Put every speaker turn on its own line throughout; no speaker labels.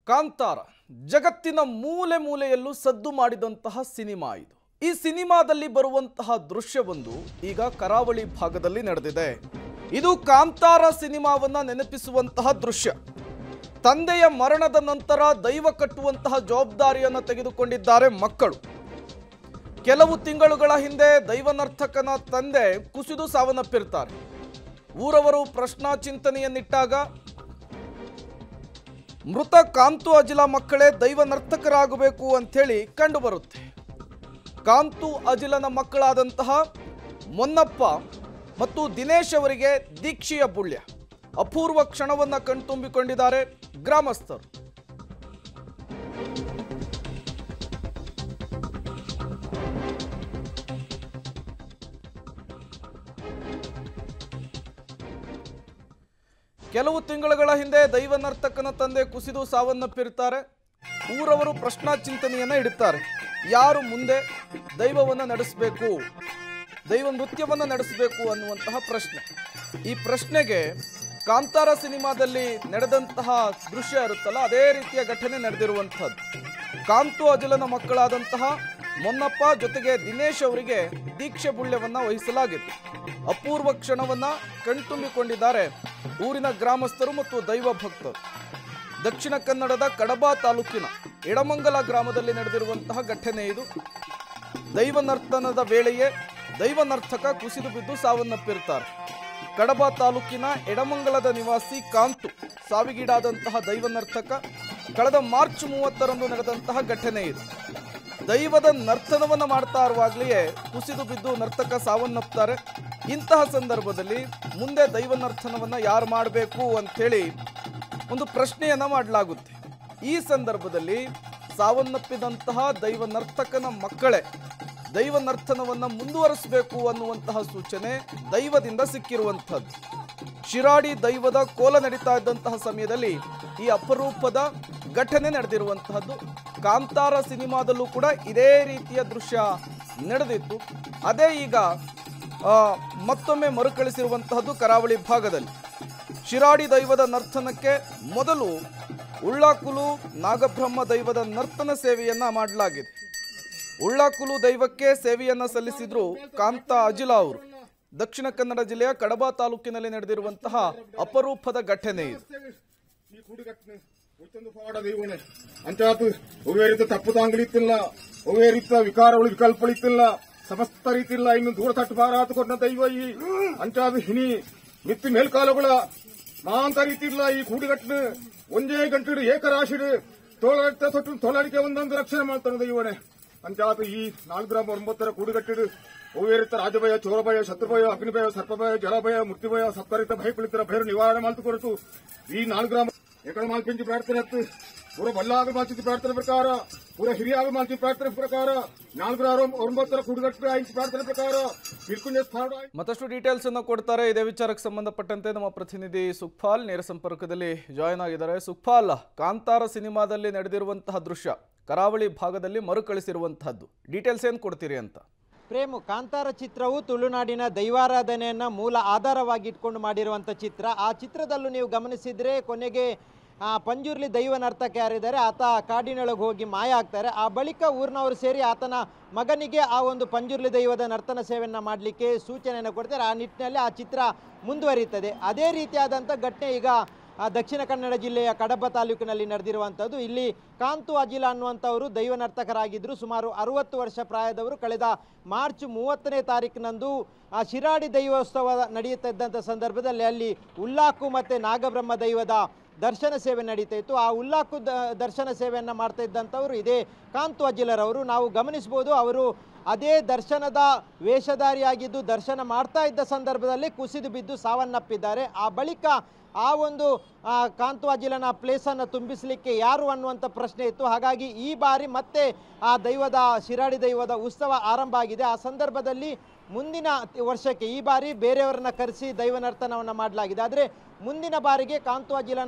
ಕಾಂತಾರ ಜಗತ್ತಿನ ಮೂಲೆ ಮೂಲೆಯಲ್ಲೂ ಸದ್ದು ಮಾಡಿದಂತಹ ಸಿನಿಮಾ ಇದು ಈ ಸಿನಿಮಾದಲ್ಲಿ ಬರುವಂತಹ ದೃಶ್ಯವೊಂದು ಈಗ ಕರಾವಳಿ ಭಾಗದಲ್ಲಿ ನಡೆದಿದೆ ಇದು ಕಾಂತಾರ ಸಿನಿಮಾವನ್ನ ನೆನಪಿಸುವಂತಹ ದೃಶ್ಯ ತಂದೆಯ ಮರಣದ ನಂತರ ದೈವ ಕಟ್ಟುವಂತಹ ಜವಾಬ್ದಾರಿಯನ್ನು ತೆಗೆದುಕೊಂಡಿದ್ದಾರೆ ಮಕ್ಕಳು ಕೆಲವು ತಿಂಗಳುಗಳ ಹಿಂದೆ ದೈವನರ್ತಕನ ತಂದೆ ಕುಸಿದು ಸಾವನ್ನಪ್ಪಿರ್ತಾರೆ ಊರವರು ಪ್ರಶ್ನಾ ಚಿಂತನೆಯನ್ನಿಟ್ಟಾಗ ಮೃತ ಕಾಂತು ಅಜಿಲ ಮಕ್ಕಳೇ ದೈವ ನರ್ತಕರಾಗಬೇಕು ಅಂಥೇಳಿ ಕಂಡುಬರುತ್ತೆ ಕಾಂತು ಅಜಿಲನ ಮಕ್ಕಳಾದಂತಹ ಮೊನ್ನಪ್ಪ ಮತ್ತು ದಿನೇಶ್ ಅವರಿಗೆ ದೀಕ್ಷೆಯ ಪುಣ್ಯ ಅಪೂರ್ವ ಕ್ಷಣವನ್ನು ಕಣ್ತುಂಬಿಕೊಂಡಿದ್ದಾರೆ ಗ್ರಾಮಸ್ಥರು ಕೆಲವು ತಿಂಗಳುಗಳ ಹಿಂದೆ ದೈವ ನರ್ತಕನ ತಂದೆ ಕುಸಿದು ಸಾವನ್ನಪ್ಪಿರ್ತಾರೆ ಊರವರು ಪ್ರಶ್ನಾ ಚಿಂತನೆಯನ್ನ ಇಡುತ್ತಾರೆ ಯಾರು ಮುಂದೆ ದೈವವನ್ನ ನಡೆಸಬೇಕು ದೈವ ನೃತ್ಯವನ್ನ ನಡೆಸಬೇಕು ಅನ್ನುವಂತಹ ಪ್ರಶ್ನೆ ಈ ಪ್ರಶ್ನೆಗೆ ಕಾಂತಾರ ಸಿನಿಮಾದಲ್ಲಿ ನಡೆದಂತಹ ದೃಶ್ಯ ಇರುತ್ತಲ್ಲ ಅದೇ ರೀತಿಯ ಘಟನೆ ನಡೆದಿರುವಂತಹದ್ದು ಕಾಂತು ಅಜಲನ ಮಕ್ಕಳಾದಂತಹ ಮೊನ್ನಪ್ಪ ಜೊತೆಗೆ ದಿನೇಶ್ ಅವರಿಗೆ ದೀಕ್ಷೆ ಬುಳ್ಯವನ್ನ ವಹಿಸಲಾಗಿತ್ತು ಅಪೂರ್ವ ಕ್ಷಣವನ್ನ ಕಣ್ತುಂಬಿಕೊಂಡಿದ್ದಾರೆ ಊರಿನ ಗ್ರಾಮಸ್ಥರು ಮತ್ತು ದೈವ ಭಕ್ತರು ದಕ್ಷಿಣ ಕನ್ನಡದ ಕಡಬ ತಾಲೂಕಿನ ಎಡಮಂಗಲ ಗ್ರಾಮದಲ್ಲಿ ನಡೆದಿರುವಂತಹ ಘಟನೆ ಇದು ದೈವ ನರ್ತನದ ವೇಳೆಯೇ ದೈವ ನರ್ತಕ ಕುಸಿದು ಬಿದ್ದು ಸಾವನ್ನಪ್ಪಿರ್ತಾರೆ ಕಡಬ ತಾಲೂಕಿನ ಎಡಮಂಗಲದ ನಿವಾಸಿ ಕಾಂತು ಸಾವಿಗೀಡಾದಂತಹ ದೈವ ನರ್ತಕ ಕಳೆದ ಮಾರ್ಚ್ ಮೂವತ್ತರಂದು ನಡೆದಂತಹ ಘಟನೆ ಇದು ದೈವದ ನರ್ತನವನ್ನು ಮಾಡ್ತಾ ಇರುವಾಗಲೇ ಕುಸಿದು ಬಿದ್ದು ನರ್ತಕ ಸಾವನ್ನಪ್ತಾರೆ ಇಂತಹ ಸಂದರ್ಭದಲ್ಲಿ ಮುಂದೆ ದೈವ ನರ್ತನವನ್ನು ಯಾರು ಮಾಡಬೇಕು ಅಂಥೇಳಿ ಒಂದು ಪ್ರಶ್ನೆಯನ್ನ ಮಾಡಲಾಗುತ್ತೆ ಈ ಸಂದರ್ಭದಲ್ಲಿ ಸಾವನ್ನಪ್ಪಿದಂತಹ ದೈವ ನರ್ತಕನ ಮಕ್ಕಳೇ ದೈವ ನರ್ತನವನ್ನು ಮುಂದುವರಿಸಬೇಕು ಅನ್ನುವಂತಹ ಸೂಚನೆ ದೈವದಿಂದ ಸಿಕ್ಕಿರುವಂಥದ್ದು ಶಿರಾಡಿ ದೈವದ ಕೋಲ ನಡೀತಾ ಇದ್ದಂತಹ ಸಮಯದಲ್ಲಿ ಈ ಅಪರೂಪದ ಘಟನೆ ನಡೆದಿರುವಂತಹದ್ದು ಕಾಂತಾರ ಸಿನಿಮಾದಲ್ಲೂ ಕೂಡ ಇದೇ ರೀತಿಯ ದೃಶ್ಯ ನಡೆದಿತ್ತು ಅದೇ ಈಗ ಆ, ಮತ್ತೊಮ್ಮೆ ಮರುಕಳಿಸಿರುವಂತಹದ್ದು ಕರಾವಳಿ ಭಾಗದಲ್ಲಿ ಶಿರಾಡಿ ದೈವದ ನರ್ತನಕ್ಕೆ ಮೊದಲು ಉಳ್ಳಾಕುಲು ನಾಗಬ್ರಹ್ಮ ದೈವದ ನರ್ತನ ಸೇವೆಯನ್ನ ಮಾಡಲಾಗಿದೆ ಉಳ್ಳಾಕುಲು ದೈವಕ್ಕೆ ಸೇವೆಯನ್ನ ಸಲ್ಲಿಸಿದ್ರು ಕಾಂತ ಅಜಿಲ ಅವರು ದಕ್ಷಿಣ ಕನ್ನಡ ಜಿಲ್ಲೆಯ ಕಡಬ ತಾಲೂಕಿನಲ್ಲಿ ನಡೆದಿರುವಂತಹ ಅಪರೂಪದ ಘಟನೆ ಇದು
ಈ ಕೂಡಿಗಟ್ಟನೆ ಒತ್ತೊಂದು ಪವಾಡ ದೈವನೆ ಅಂಚಾತು ಒವ್ವೇ ರೀತಿ ತಪ್ಪು ತಾಂಗಲಿತ್ತಿಲ್ಲ ಒವ್ವೇ ರೀತಿಯ ವಿಕಾರಗಳು ವಿಕಲ್ಪಳಿತ್ತಿಲ್ಲ ಸಮಸ್ತ ರೀತಿಯಿಲ್ಲ ಇನ್ನು ದೂರ ತಟ್ಟು ಬಾರಾತುಕೊಂಡ ದೈವ ಈ ಅಂಚಾದು ಹಿನಿ ಮಿತ್ತಿ ಮೇಲ್ಕಾಲುಗಳ ಮಾಂತ ರೀತಿ ಇಲ್ಲ ಈ ಕೂಡಿಗಟ್ಟನೆ ಒಂದೇ ಗಂಟೆ ಏಕರಾಶಿಡು ತೋಳಾಡಿತ ತೊಟ್ಟು ತೋಳಾಡಿಕೆ ಒಂದೊಂದು ರಕ್ಷಣೆ ಮಾಡ್ತಾನೆ ದೈವನೆ ಅಂಚಾತು ಈ ನಾಲ್ಕು ಗ್ರಾಮ ಒಂಬತ್ತರ ಕೂಡಿಗಟ್ಟಿಡು ಒವ್ವೇರಿತ ರಾಜಭಯ ಚೋರಭಯ ಶತ್ರುಭಯ ಅಗ್ನಿಭಯ ಸರ್ಪಭಯ ಜಲಭಯ ಮೃತ್ಯುಭಯ ಸಪ್ತರಿತ ಭಯ ಕುಳಿತರ ಭಯ ನಿವಾರಣೆ ಮಾಡ್ತು ಕೊರತು ಈ ನಾಲ್ಕು ಗ್ರಾಮ ಎಕಡೆ ಮಾಲ್ಪಿಂಚಿ ಪ್ರಾರ್ಥನೆ ಹತ್ತು ಪೂರ ಬಲ್ಲಾಗ ಮಾಲ್ಚಿದ ಪ್ರಾರ್ಥನೆ ಪ್ರಕಾರ ಪೂರ ಹಿರಿಯಾಗ ಮಾಲ್ಚಿದ ಪ್ರಾರ್ಥನೆ ಪ್ರಕಾರ ನಾಲ್ಕು ಗ್ರಾಮ ಒಂಬತ್ತರ ಕೂಡಿಗಟ್ಟು ಐದು ಪ್ರಾರ್ಥನೆ ಪ್ರಕಾರ ಬಿಲ್ಕುಂಜ ಸ್ಥಾನ
ಮತ್ತಷ್ಟು ಡೀಟೇಲ್ಸ್ ಅನ್ನು ಕೊಡ್ತಾರೆ ಇದೇ ವಿಚಾರಕ್ಕೆ ಸಂಬಂಧಪಟ್ಟಂತೆ ನಮ್ಮ ಪ್ರತಿನಿಧಿ ಸುಖಪಾಲ್ ನೇರ ಸಂಪರ್ಕದಲ್ಲಿ ಜಾಯ್ನ್ ಆಗಿದ್ದಾರೆ ಸುಖಪಾಲ್ ಕಾಂತಾರ ಸಿನಿಮಾದಲ್ಲಿ ನಡೆದಿರುವಂತಹ ದೃಶ್ಯ ಕರಾವಳಿ ಭಾಗದಲ್ಲಿ ಮರುಕಳಿಸಿರುವಂತಹದ್ದು ಡೀಟೇಲ್ಸ್ ಏನು ಕೊಡ್ತೀರಿ ಅಂತ
ಪ್ರೇಮು ಕಾಂತಾರ ಚಿತ್ರವು ತುಳುನಾಡಿನ ದೈವಾರಾಧನೆಯನ್ನು ಮೂಲ ಆಧಾರವಾಗಿ ಇಟ್ಕೊಂಡು ಮಾಡಿರುವಂಥ ಚಿತ್ರ ಆ ಚಿತ್ರದಲ್ಲೂ ನೀವು ಗಮನಿಸಿದರೆ ಕೊನೆಗೆ ಆ ಪಂಜುರ್ಲಿ ದೈವ ನರ್ತಕ ಯಾರಿದ್ದಾರೆ ಆತ ಕಾಡಿನೊಳಗೆ ಹೋಗಿ ಮಾಯ ಆಗ್ತಾರೆ ಆ ಬಳಿಕ ಊರಿನವರು ಸೇರಿ ಆತನ ಮಗನಿಗೆ ಆ ಒಂದು ಪಂಜುರ್ಲಿ ದೈವದ ನರ್ತನ ಸೇವೆಯನ್ನು ಮಾಡಲಿಕ್ಕೆ ಸೂಚನೆಯನ್ನು ಕೊಡ್ತಾರೆ ಆ ನಿಟ್ಟಿನಲ್ಲಿ ಆ ಚಿತ್ರ ಮುಂದುವರಿಯುತ್ತದೆ ಅದೇ ರೀತಿಯಾದಂಥ ಘಟನೆ ಈಗ ಆ ದಕ್ಷಿಣ ಕನ್ನಡ ಜಿಲ್ಲೆಯ ಕಡಬ ತಾಲೂಕಿನಲ್ಲಿ ನಡೆದಿರುವಂಥದ್ದು ಇಲ್ಲಿ ಕಾಂತು ಅಜಿಲ ಅನ್ನುವಂಥವರು ದೈವ ನರ್ತಕರಾಗಿದ್ದರು ಸುಮಾರು ಅರುವತ್ತು ವರ್ಷ ಪ್ರಾಯದವರು ಕಳೆದ ಮಾರ್ಚ್ ಮೂವತ್ತನೇ ತಾರೀಕಿನಂದು ಆ ಶಿರಾಡಿ ದೈವೋತ್ಸವ ನಡೆಯುತ್ತಾ ಇದ್ದಂಥ ಸಂದರ್ಭದಲ್ಲಿ ಅಲ್ಲಿ ಉಲ್ಲಾಕು ಮತ್ತು ನಾಗಬ್ರಹ್ಮ ದೈವದ ದರ್ಶನ ಸೇವೆ ನಡೀತಾ ಇತ್ತು ಆ ಉಲ್ಲಾಕು ದ ದರ್ಶನ ಸೇವೆಯನ್ನು ಮಾಡ್ತಾ ಇದ್ದಂಥವರು ಇದೇ ಕಾಂತು ಅಜಿಲರವರು ನಾವು ಗಮನಿಸ್ಬೋದು ಅವರು ಅದೇ ದರ್ಶನದ ವೇಷಧಾರಿಯಾಗಿದ್ದು ದರ್ಶನ ಮಾಡ್ತಾ ಇದ್ದ ಸಂದರ್ಭದಲ್ಲಿ ಕುಸಿದು ಬಿದ್ದು ಸಾವನ್ನಪ್ಪಿದ್ದಾರೆ ಆ ಬಳಿಕ ಆ ಒಂದು ಆ, ಕಾಂತು ಅಜಿಲನ ಪ್ಲೇಸನ್ನು ತುಂಬಿಸಲಿಕ್ಕೆ ಯಾರು ಅನ್ನುವಂಥ ಪ್ರಶ್ನೆ ಇತ್ತು ಹಾಗಾಗಿ ಈ ಬಾರಿ ಮತ್ತೆ ಆ ದೈವದ ಶಿರಾಡಿ ದೈವದ ಉತ್ಸವ ಆರಂಭ ಆಗಿದೆ ಆ ಸಂದರ್ಭದಲ್ಲಿ ಮುಂದಿನ ವರ್ಷಕ್ಕೆ ಈ ಬಾರಿ ಬೇರೆಯವರನ್ನ ಕರೆಸಿ ದೈವ ನರ್ತನವನ್ನು ಮಾಡಲಾಗಿದೆ ಆದರೆ ಮುಂದಿನ ಬಾರಿಗೆ ಕಾಂತು ಅಜಿಲನ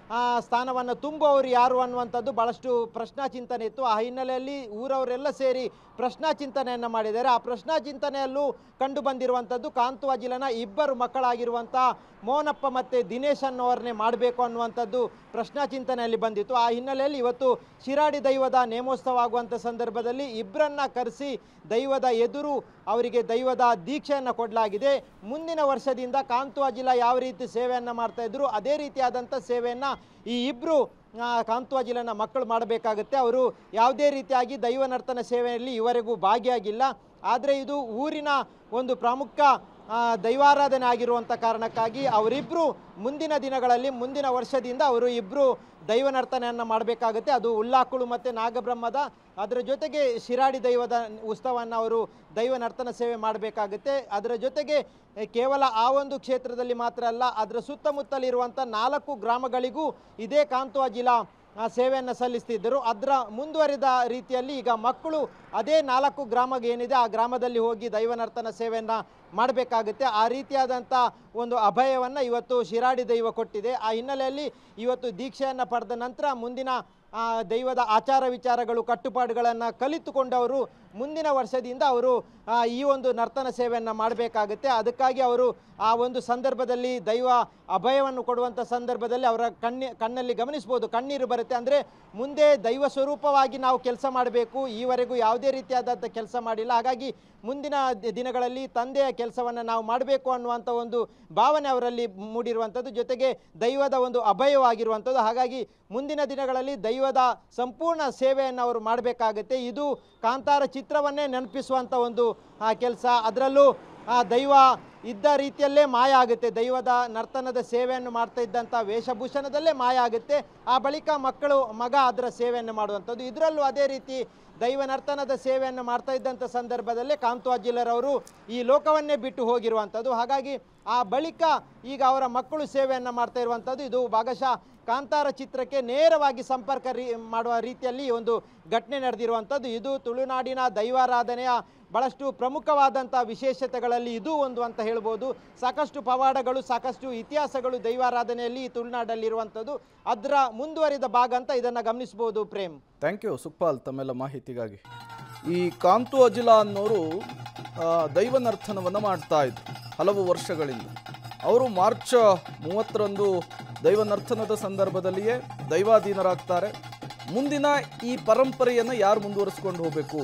ಆ, ಸ್ಥಾನವನ್ನು ತುಂಬುವವರು ಯಾರು ಅನ್ನುವಂಥದ್ದು ಭಾಳಷ್ಟು ಪ್ರಶ್ನಾ ಚಿಂತನೆ ಇತ್ತು ಆ ಹಿನ್ನೆಲೆಯಲ್ಲಿ ಊರವರೆಲ್ಲ ಸೇರಿ ಪ್ರಶ್ನಾ ಚಿಂತನೆಯನ್ನು ಮಾಡಿದ್ದಾರೆ ಆ ಪ್ರಶ್ನಾ ಚಿಂತನೆಯಲ್ಲೂ ಕಂಡು ಬಂದಿರುವಂಥದ್ದು ಕಾಂತು ಅಜಿಲನ ಇಬ್ಬರು ಮಕ್ಕಳಾಗಿರುವಂಥ ಮೋನಪ್ಪ ಮತ್ತು ದಿನೇಶ್ ಅನ್ನೋರನ್ನೇ ಮಾಡಬೇಕು ಅನ್ನುವಂಥದ್ದು ಪ್ರಶ್ನಾ ಚಿಂತನೆಯಲ್ಲಿ ಬಂದಿತ್ತು ಆ ಹಿನ್ನೆಲೆಯಲ್ಲಿ ಇವತ್ತು ಶಿರಾಡಿ ದೈವದ ನೇಮೋತ್ಸವ ಆಗುವಂಥ ಸಂದರ್ಭದಲ್ಲಿ ಇಬ್ಬರನ್ನ ಕರೆಸಿ ದೈವದ ಎದುರು ಅವರಿಗೆ ದೈವದ ದೀಕ್ಷೆಯನ್ನು ಕೊಡಲಾಗಿದೆ ಮುಂದಿನ ವರ್ಷದಿಂದ ಕಾಂತು ಅಜಿಲ ಯಾವ ರೀತಿ ಸೇವೆಯನ್ನು ಮಾಡ್ತಾ ಇದ್ರು ಅದೇ ರೀತಿಯಾದಂಥ ಸೇವೆಯನ್ನು ಈ ಇಬ್ಬರು ಕಾಂತು ಅಜಿಲನ ಮಕ್ಕಳು ಮಾಡಬೇಕಾಗುತ್ತೆ ಅವರು ಯಾವುದೇ ರೀತಿಯಾಗಿ ದೈವ ನರ್ತನ ಸೇವೆಯಲ್ಲಿ ಇವರೆಗೂ ಭಾಗಿಯಾಗಿಲ್ಲ ಆದರೆ ಇದು ಊರಿನ ಒಂದು ಪ್ರಮುಖ ಆ, ದೈವಾರಾಧನೆ ಆಗಿರುವಂಥ ಕಾರಣಕ್ಕಾಗಿ ಅವರಿಬ್ಬರು ಮುಂದಿನ ದಿನಗಳಲ್ಲಿ ಮುಂದಿನ ವರ್ಷದಿಂದ ಅವರು ಇಬ್ಬರು ದೈವ ನರ್ತನೆಯನ್ನು ಮಾಡಬೇಕಾಗುತ್ತೆ ಅದು ಉಲ್ಲಾಕುಳು ಮತ್ತು ನಾಗಬ್ರಹ್ಮದ ಅದರ ಜೊತೆಗೆ ಶಿರಾಡಿ ದೈವದ ಉತ್ಸವವನ್ನು ಅವರು ದೈವ ನರ್ತನ ಸೇವೆ ಮಾಡಬೇಕಾಗುತ್ತೆ ಅದರ ಜೊತೆಗೆ ಎ, ಕೇವಲ ಆ ಒಂದು ಕ್ಷೇತ್ರದಲ್ಲಿ ಮಾತ್ರ ಅಲ್ಲ ಅದರ ಸುತ್ತಮುತ್ತಲಿರುವಂಥ ನಾಲ್ಕು ಗ್ರಾಮಗಳಿಗೂ ಇದೇ ಕಾಂತು ಜಿಲ್ಲಾ ಆ ಸೇವೆಯನ್ನು ಸಲ್ಲಿಸ್ತಿದ್ದರು ಅದರ ಮುಂದುವರಿದ ರೀತಿಯಲ್ಲಿ ಈಗ ಮಕ್ಕಳು ಅದೇ ನಾಲ್ಕು ಗ್ರಾಮ ಏನಿದೆ ಆ ಗ್ರಾಮದಲ್ಲಿ ಹೋಗಿ ದೈವನರ್ತನ ಸೇವೆಯನ್ನು ಮಾಡಬೇಕಾಗುತ್ತೆ ಆ ರೀತಿಯಾದಂಥ ಒಂದು ಅಭಯವನ್ನು ಇವತ್ತು ಶಿರಾಡಿ ದೈವ ಕೊಟ್ಟಿದೆ ಆ ಹಿನ್ನೆಲೆಯಲ್ಲಿ ಇವತ್ತು ದೀಕ್ಷೆಯನ್ನು ಪಡೆದ ನಂತರ ಮುಂದಿನ ಆ, ದೈವದ ಆಚಾರ ವಿಚಾರಗಳು ಕಟ್ಟುಪಾಡುಗಳನ್ನು ಕಲಿತುಕೊಂಡವರು ಮುಂದಿನ ವರ್ಷದಿಂದ ಅವರು ಆ, ಈ ಒಂದು ನರ್ತನ ಸೇವೆಯನ್ನು ಮಾಡಬೇಕಾಗುತ್ತೆ ಅದಕ್ಕಾಗಿ ಅವರು ಆ ಒಂದು ಸಂದರ್ಭದಲ್ಲಿ ದೈವ ಅಭಯವನ್ನು ಕೊಡುವಂಥ ಸಂದರ್ಭದಲ್ಲಿ ಅವರ ಕಣ್ಣಿ ಕಣ್ಣಲ್ಲಿ ಗಮನಿಸ್ಬೋದು ಕಣ್ಣೀರು ಬರುತ್ತೆ ಅಂದರೆ ಮುಂದೆ ದೈವ ಸ್ವರೂಪವಾಗಿ ನಾವು ಕೆಲಸ ಮಾಡಬೇಕು ಈವರೆಗೂ ಯಾವುದೇ ರೀತಿಯಾದಂಥ ಕೆಲಸ ಮಾಡಿಲ್ಲ ಹಾಗಾಗಿ ಮುಂದಿನ ದಿ- ದಿನಗಳಲ್ಲಿ ತಂದೆಯ ಕೆಲಸವನ್ನು ನಾವು ಮಾಡಬೇಕು ಅನ್ನುವಂಥ ಒಂದು ಭಾವನೆ ಅವರಲ್ಲಿ ಮೂಡಿರುವಂಥದ್ದು ಜೊತೆಗೆ ದೈವದ ಒಂದು ಅಭಯವಾಗಿರುವಂಥದ್ದು ಹಾಗಾಗಿ ಮುಂದಿನ ದಿನಗಳಲ್ಲಿ ದೈವದ ಸಂಪೂರ್ಣ ಸೇವೆಯನ್ನು ಅವರು ಮಾಡಬೇಕಾಗುತ್ತೆ ಇದು ಕಾಂತಾರ ಚಿತ್ರವನ್ನೇ ನೆನಪಿಸುವಂಥ ಒಂದು ಕೆಲಸ ಅದರಲ್ಲೂ ಆ ದೈವ ಇದ್ದ ರೀತಿಯಲ್ಲೇ ಮಾಯ ಆಗುತ್ತೆ ದೈವದ ನರ್ತನದ ಸೇವೆಯನ್ನು ಮಾಡ್ತಾ ಇದ್ದಂಥ ವೇಷಭೂಷಣದಲ್ಲೇ ಮಾಯ ಆಗುತ್ತೆ ಆ ಬಳಿಕ ಮಕ್ಕಳು ಮಗ ಅದರ ಸೇವೆಯನ್ನು ಮಾಡುವಂಥದ್ದು ಇದರಲ್ಲೂ ಅದೇ ರೀತಿ ದೈವ ನರ್ತನದ ಸೇವೆಯನ್ನು ಮಾಡ್ತಾ ಇದ್ದಂಥ ಸಂದರ್ಭದಲ್ಲೇ ಕಾಂತು ಅಜ್ಜಿಲರವರು ಈ ಲೋಕವನ್ನೇ ಬಿಟ್ಟು ಹೋಗಿರುವಂಥದ್ದು ಹಾಗಾಗಿ ಆ ಬಳಿಕ ಈಗ ಅವರ ಮಕ್ಕಳು ಸೇವೆಯನ್ನು ಮಾಡ್ತಾ ಇರುವಂಥದ್ದು ಇದು ಭಾಗಶಃ ಕಾಂತಾರ ಚಿತ್ರಕ್ಕೆ ನೇರವಾಗಿ ಸಂಪರ್ಕ ರೀ ಮಾಡುವ ರೀತಿಯಲ್ಲಿ ಈ ಒಂದು ಘಟನೆ ನಡೆದಿರುವಂಥದ್ದು ಇದು ತುಳುನಾಡಿನ ದೈವಾರಾಧನೆಯ ಭಾಳಷ್ಟು ಪ್ರಮುಖವಾದಂಥ ವಿಶೇಷತೆಗಳಲ್ಲಿ ಇದು ಒಂದು ಅಂತ ಹೇಳ್ಬೋದು ಸಾಕಷ್ಟು ಪವಾಡಗಳು ಸಾಕಷ್ಟು ಇತಿಹಾಸಗಳು ದೈವಾರಾಧನೆಯಲ್ಲಿ ಈ ತುಳುನಾಡಲ್ಲಿರುವಂಥದ್ದು ಅದರ ಮುಂದುವರಿದ ಭಾಗ ಅಂತ ಇದನ್ನು ಗಮನಿಸ್ಬೋದು ಪ್ರೇಮ್
ಥ್ಯಾಂಕ್ ಯು ಸುಕ್ಪಾಲ್ ತಮ್ಮೆಲ್ಲ ಮಾಹಿತಿಗಾಗಿ ಈ ಕಾಂತು ಅಜಿಲಾ ಅನ್ನೋರು ಆ, ದೈವ ನರ್ತನವನ್ನು ಮಾಡ್ತಾ ಇದ್ರು ಹಲವು ವರ್ಷಗಳಿಂದ ಅವರು ಮಾರ್ಚ್ ಮೂವತ್ತರಂದು ದೈವ ನರ್ತನದ ಸಂದರ್ಭದಲ್ಲಿಯೇ ದೈವಾಧೀನರಾಗ್ತಾರೆ ಮುಂದಿನ ಈ ಪರಂಪರೆಯನ್ನು ಯಾರು ಮುಂದುವರಿಸ್ಕೊಂಡು ಹೋಗಬೇಕು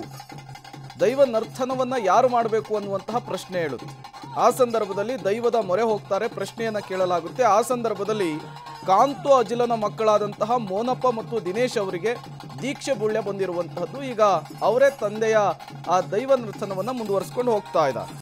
ದೈವ ನರ್ತನವನ್ನು ಯಾರು ಮಾಡಬೇಕು ಅನ್ನುವಂತಹ ಪ್ರಶ್ನೆ ಹೇಳುತ್ತೆ ಆ ಸಂದರ್ಭದಲ್ಲಿ ದೈವದ ಮೊರೆ ಹೋಗ್ತಾರೆ ಪ್ರಶ್ನೆಯನ್ನು ಕೇಳಲಾಗುತ್ತೆ ಆ ಸಂದರ್ಭದಲ್ಲಿ ಕಾಂತು ಅಜಿಲನ ಮಕ್ಕಳಾದಂತಹ ಮೋನಪ್ಪ ಮತ್ತು ದಿನೇಶ್ ಅವರಿಗೆ ದೀಕ್ಷೆ ಬುಳ್ಳೆ ಬಂದಿರುವಂತಹದ್ದು ಈಗ ಅವರೇ ತಂದೆಯ ಆ ದೈವ ನರ್ತನವನ್ನು ಮುಂದುವರಿಸ್ಕೊಂಡು ಹೋಗ್ತಾ ಇದ್ದಾರೆ